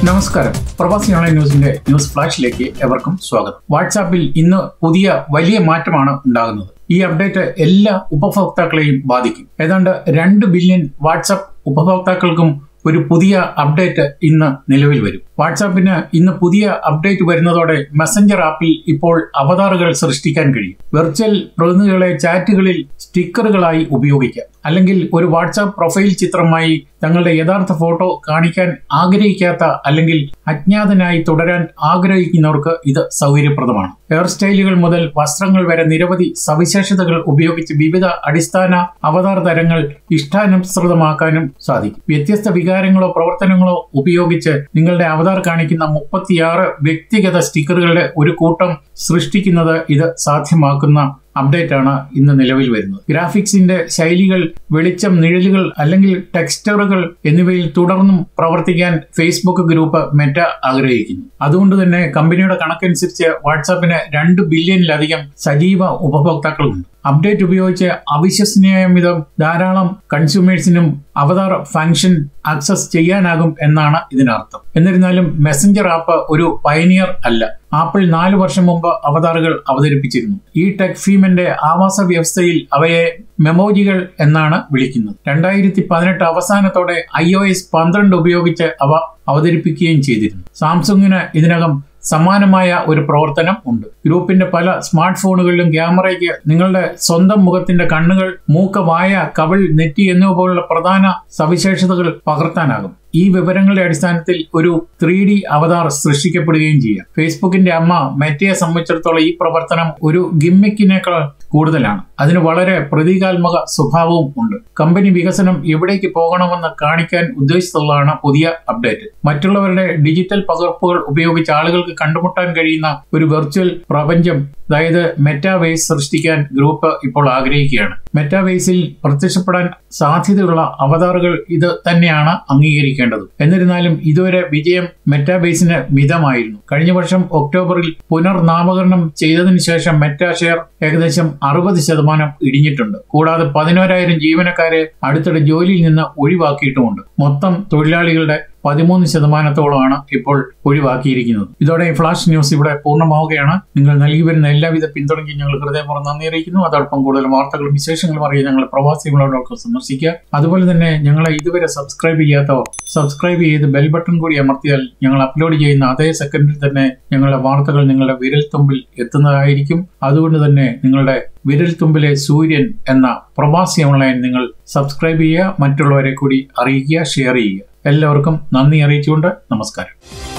നമസ്കാരം പ്രവാസി ഓൺലൈൻ ന്യൂസിന്റെ ന്യൂസ് ഫ്ലാഷിലേക്ക് എവർക്കും സ്വാഗതം വാട്സാപ്പിൽ ഇന്ന് പുതിയ വലിയ മാറ്റമാണ് ഉണ്ടാകുന്നത് ഈ അപ്ഡേറ്റ് എല്ലാ ഉപഭോക്താക്കളെയും ബാധിക്കും ഏതാണ്ട് രണ്ട് ബില്യൺ വാട്സാപ്പ് ഉപഭോക്താക്കൾക്കും ഒരു പുതിയ അപ്ഡേറ്റ് ഇന്ന് നിലവിൽ വരും വാട്സാപ്പിന് ഇന്ന് പുതിയ അപ്ഡേറ്റ് വരുന്നതോടെ മെസ്സഞ്ചർ ആപ്പിൽ ഇപ്പോൾ അവതാറുകൾ സൃഷ്ടിക്കാൻ കഴിയും വെർച്വൽ പ്രതിനിധികളെ ചാറ്റുകളിൽ സ്റ്റിക്കറുകളായി ഉപയോഗിക്കാം അല്ലെങ്കിൽ ഒരു വാട്സാപ്പ് പ്രൊഫൈൽ ചിത്രമായി തങ്ങളുടെ യഥാർത്ഥ ഫോട്ടോ കാണിക്കാൻ ആഗ്രഹിക്കാത്ത അല്ലെങ്കിൽ അജ്ഞാതനായി തുടരാൻ ആഗ്രഹിക്കുന്നവർക്ക് ഇത് സൗകര്യപ്രദമാണ് ഹെയർ സ്റ്റൈലുകൾ മുതൽ വസ്ത്രങ്ങൾ വരെ നിരവധി സവിശേഷതകൾ ഉപയോഗിച്ച് വിവിധ അടിസ്ഥാന അവതാർ തരങ്ങൾ ഇഷ്ടാനുസൃതമാക്കാനും സാധിക്കും വ്യത്യസ്ത വികാരങ്ങളോ പ്രവർത്തനങ്ങളോ ഉപയോഗിച്ച് നിങ്ങളുടെ അവതാർ കാണിക്കുന്ന മുപ്പത്തിയാറ് വ്യക്തിഗത സ്റ്റിക്കറുകളുടെ ഒരു കൂട്ടം സൃഷ്ടിക്കുന്നത് ഇത് സാധ്യമാക്കുന്ന അപ്ഡേറ്റ് ആണ് ഇന്ന് നിലവിൽ വരുന്നത് ഗ്രാഫിക്സിന്റെ ശൈലികൾ വെളിച്ചം നിഴലുകൾ അല്ലെങ്കിൽ ടെക്സ്റ്ററുകൾ എന്നിവയിൽ തുടർന്നും പ്രവർത്തിക്കാൻ ഫേസ്ബുക്ക് ഗ്രൂപ്പ് മെറ്റ ആഗ്രഹിക്കുന്നു അതുകൊണ്ട് തന്നെ കമ്പനിയുടെ കണക്കനുസരിച്ച് വാട്സാപ്പിന് രണ്ട് ബില്യണിലധികം സജീവ ഉപഭോക്താക്കളുണ്ട് അപ്ഡേറ്റ് ഉപയോഗിച്ച് അവിശ്വസനീയം വിധം ധാരാളം കൺസ്യൂമേഴ്സിനും അവതാർ ഫംഗ്ഷൻ ആക്സസ് ചെയ്യാനാകും എന്നാണ് ഇതിനർത്ഥം എന്നിരുന്നാലും മെസ്സഞ്ചർ ആപ്പ് ഒരു പയനിയർ അല്ല ആപ്പിൾ നാലു വർഷം മുമ്പ് അവതാറുകൾ അവതരിപ്പിച്ചിരുന്നു ഈ ടെക് ഫീമിന്റെ ആവാസ വ്യവസ്ഥയിൽ അവയെ മെമോജികൾ എന്നാണ് വിളിക്കുന്നത് രണ്ടായിരത്തി പതിനെട്ട് അവസാനത്തോടെ ഐ ഒ എസ് പന്ത്രണ്ട് ഉപയോഗിച്ച് അവ അവതരിപ്പിക്കുകയും ചെയ്തിരുന്നു സാംസങ്ങിന് ഇതിനകം സമാനമായ ഒരു പ്രവർത്തനം ഉണ്ട് ഗ്രൂപ്പിന്റെ പല സ്മാർട്ട് ഫോണുകളിലും ക്യാമറയ്ക്ക് നിങ്ങളുടെ സ്വന്തം മുഖത്തിന്റെ കണ്ണുകൾ മൂക്ക് വായ കവിൾ നെറ്റി എന്നിവ പോലുള്ള പ്രധാന സവിശേഷതകൾ പകർത്താനാകും ഈ വിവരങ്ങളുടെ അടിസ്ഥാനത്തിൽ ഒരു ത്രീ ഡി അവതാർ സൃഷ്ടിക്കപ്പെടുകയും ചെയ്യാം ഫേസ്ബുക്കിന്റെ അമ്മ മെറ്റയെ സംബന്ധിച്ചിടത്തോളം ഈ പ്രവർത്തനം ഒരു ഗിമ്മിക്കിനേക്കാൾ കൂടുതലാണ് അതിന് വളരെ പ്രതീകാത്മക സ്വഭാവവും ഉണ്ട് കമ്പനി വികസനം എവിടേക്ക് പോകണമെന്ന് കാണിക്കാൻ ഉദ്ദേശിച്ചുള്ളതാണ് പുതിയ അപ്ഡേറ്റ് മറ്റുള്ളവരുടെ ഡിജിറ്റൽ പകർപ്പുകൾ ഉപയോഗിച്ച് ആളുകൾക്ക് കണ്ടുമുട്ടാൻ കഴിയുന്ന ഒരു വെർച്വൽ പ്രപഞ്ചം അതായത് മെറ്റാവേസ് സൃഷ്ടിക്കാൻ ഗ്രൂപ്പ് ഇപ്പോൾ ആഗ്രഹിക്കുകയാണ് മെറ്റാവേസിൽ പ്രത്യക്ഷപ്പെടാൻ സാധ്യതയുള്ള അവതാറുകൾ ഇത് തന്നെയാണ് അംഗീകരിക്കേണ്ടത് എന്നിരുന്നാലും ഇതുവരെ വിജയം മെറ്റാബേസിന് മിതമായിരുന്നു കഴിഞ്ഞ വർഷം ഒക്ടോബറിൽ പുനർനാമകരണം ചെയ്തതിനു ശേഷം മെറ്റാ ഷെയർ ഏകദേശം അറുപത് ശതമാനം ഇടിഞ്ഞിട്ടുണ്ട് കൂടാതെ പതിനോരായിരം ജീവനക്കാരെ അടുത്തിടെ ജോലിയിൽ നിന്ന് ഒഴിവാക്കിയിട്ടുമുണ്ട് മൊത്തം തൊഴിലാളികളുടെ പതിമൂന്ന് ശതമാനത്തോളമാണ് ഇപ്പോൾ ഒഴിവാക്കിയിരിക്കുന്നത് ഇതോടെ ഫ്ലാഷ് ന്യൂസ് ഇവിടെ പൂർണ്ണമാവുകയാണ് നിങ്ങൾ നൽകി വരുന്ന എല്ലാവിധ പിന്തുണയ്ക്കും ഞങ്ങൾ ഹൃദയപൂർവ്വം നന്ദി അറിയിക്കുന്നു അതോടൊപ്പം കൂടുതൽ വാർത്തകളും വിശേഷങ്ങളും അറിയാൻ ഞങ്ങൾ പ്രവാസികളോടൊക്കെ സന്ദർശിക്കുക അതുപോലെ തന്നെ ഞങ്ങളെ ഇതുവരെ സബ്സ്ക്രൈബ് ചെയ്യാത്തവർ സബ്സ്ക്രൈബ് ചെയ്ത് ബെൽ ബട്ടൺ കൂടി അമർത്തിയാൽ ഞങ്ങൾ അപ്ലോഡ് ചെയ്യുന്ന അതേ സെക്കൻഡിൽ തന്നെ ഞങ്ങളുടെ വാർത്തകൾ നിങ്ങളുടെ വിരൽ തുമ്പിൽ എത്തുന്നതായിരിക്കും അതുകൊണ്ട് തന്നെ നിങ്ങളുടെ വിരൽ തുമ്പിലെ സൂര്യൻ എന്ന പ്രവാസി ഓൺലൈൻ നിങ്ങൾ സബ്സ്ക്രൈബ് ചെയ്യുക മറ്റുള്ളവരെ കൂടി അറിയിക്കുക ഷെയർ ചെയ്യുക എല്ലാവർക്കും നന്ദി അറിയിച്ചുകൊണ്ട് നമസ്കാരം